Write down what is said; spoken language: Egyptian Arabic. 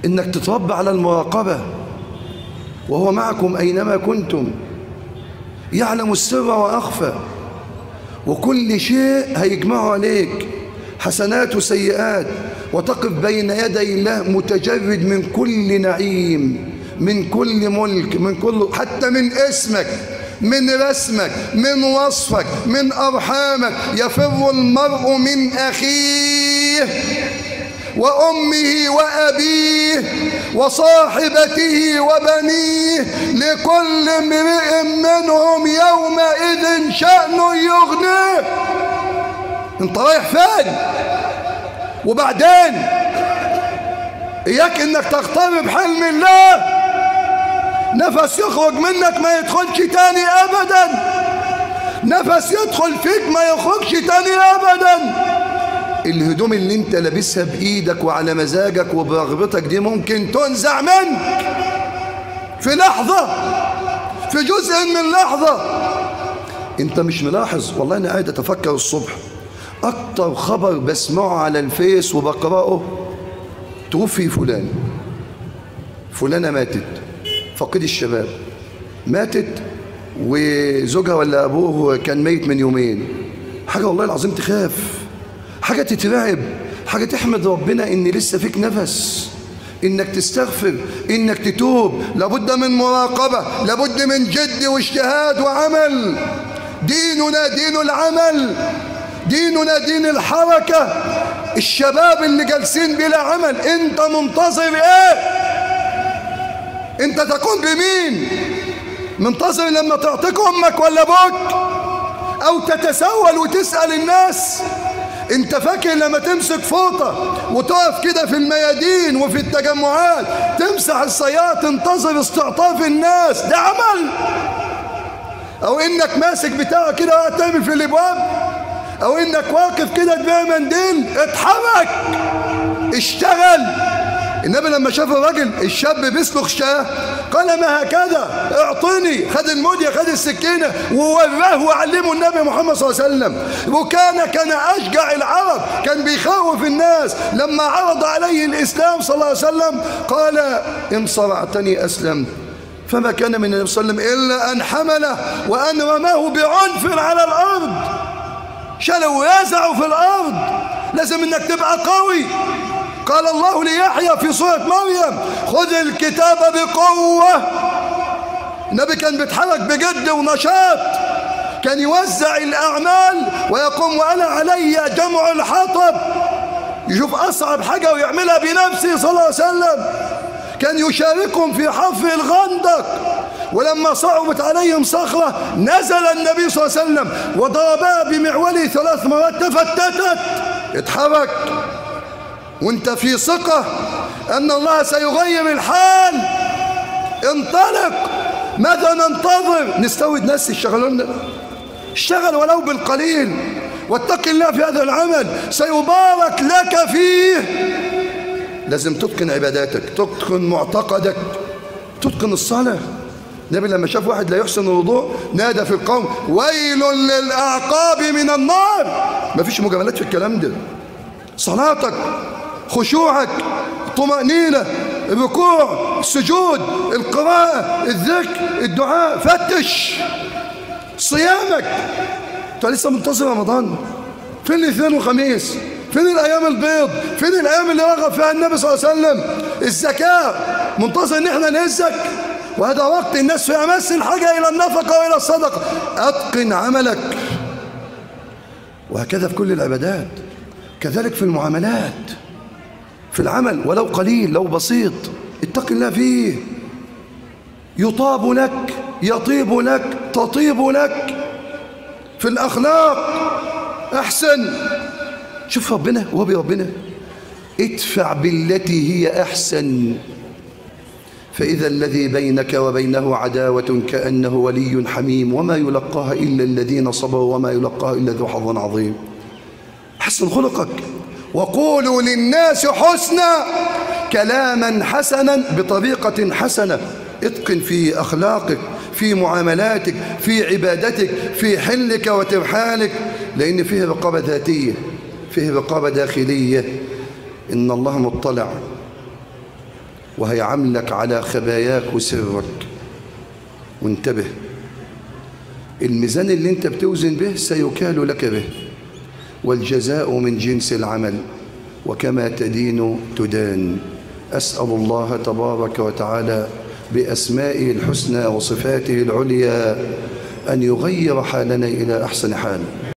إنك تتربى على المراقبة وهو معكم أينما كنتم يعلم السر وأخفى وكل شيء هيجمعه عليك حسنات وسيئات وتقف بين يدي الله متجرد من كل نعيم من كل ملك من كل حتى من اسمك من رسمك من وصفك من أرحامك يفر المرء من أخيه وأمه وأبيه وصاحبته وبنيه لكل امرئ منهم يومئذ شأن يغنيه انت رايح فين وبعدين اياك انك تقترب حلم الله نفس يخرج منك ما يدخلش تاني ابدا نفس يدخل فيك ما يخرجش تاني ابدا الهدوم اللي انت لابسها بايدك وعلى مزاجك وبرغبتك دي ممكن تنزع منك في لحظة في جزء من لحظة انت مش ملاحظ والله انا قاعد اتفكر الصبح اكتر خبر بسمعه على الفيس وبقراه توفي فلان فلانة ماتت فقيد الشباب ماتت وزوجها ولا ابوه كان ميت من يومين حاجة والله العظيم تخاف حاجة تترعب حاجة تحمد ربنا ان لسه فيك نفس انك تستغفر انك تتوب لابد من مراقبة لابد من جد واجتهاد وعمل ديننا دين العمل ديننا دين الحركة الشباب اللي جالسين بلا عمل انت منتظر ايه انت تكون بمين منتظر لما تعطيك امك ولا ابوك او تتسول وتسأل الناس انت فاكر لما تمسك فوطة وتقف كده في الميادين وفي التجمعات تمسح السيارة تنتظر استعطاف الناس ده عمل او انك ماسك بتاع كده وقاعد تعمل في الابواب او انك واقف كده تبيع منديل اتحرك اشتغل النبي لما شاف الراجل الشاب بيسلخ شاه قال ما هكذا اعطني خد المدية خد السكينة ووراه وعلمه النبي محمد صلى الله عليه وسلم وكان كان أشجع العرب كان بيخوف الناس لما عرض عليه الإسلام صلى الله عليه وسلم قال إن صرعتني أسلمت فما كان من النبي صلى الله عليه وسلم إلا أن حمله وأن رماه بعنف على الأرض شلوا ويزعوا في الأرض لازم إنك تبقى قوي قال الله ليحيى في سورة مريم خذ الكتاب بقوة النبي كان بيتحرك بجد ونشاط كان يوزع الأعمال ويقوم وأنا علي جمع الحطب يشوف أصعب حاجة ويعملها بنفسه صلى الله عليه وسلم كان يشاركهم في حفر الغندق ولما صعبت عليهم صخرة نزل النبي صلى الله عليه وسلم وضربها بمعوله ثلاث مرات تفتتت اتحرك وانت في ثقة أن الله سيغير الحال انطلق ماذا ننتظر نستورد ناس يشتغلون اشتغل ولو بالقليل واتق الله في هذا العمل سيبارك لك فيه لازم تتقن عباداتك تتقن معتقدك تتقن الصلاة النبي لما شاف واحد لا يحسن الوضوء نادى في القوم ويل للأعقاب من النار مفيش مجاملات في الكلام ده صلاتك خشوعك طمأنينة الركوع السجود القراءة الذكر الدعاء فتش صيامك انت لسه منتظر رمضان فين الاثنين والخميس فين الايام البيض فين الايام اللي رغب فيها النبي صلى الله عليه وسلم الزكاة منتظر ان احنا نهزك وهذا وقت الناس في امس الحاجة الى النفقة والى الصدقة اتقن عملك وهكذا في كل العبادات كذلك في المعاملات في العمل ولو قليل لو بسيط اتق الله فيه يطاب لك يطيب لك تطيب لك في الأخلاق أحسن شوف ربنا وهو بربنا ادفع بالتي هي أحسن فإذا الذي بينك وبينه عداوة كأنه ولي حميم وما يلقاها إلا الذين صبروا وما يلقاها إلا ذو حظ عظيم حسن خلقك وقولوا للناس حسنا كلاما حسنا بطريقة حسنة اتقن في أخلاقك في معاملاتك في عبادتك في حلك وترحالك لأن فيه رقابة ذاتية فيه رقابة داخلية إن الله مطلع وهيعاملك على خباياك وسرك وانتبه الميزان اللي انت بتوزن به سيكال لك به والجزاء من جنس العمل وكما تدين تدان أسأل الله تبارك وتعالى بأسمائه الحسنى وصفاته العليا أن يغير حالنا إلى أحسن حال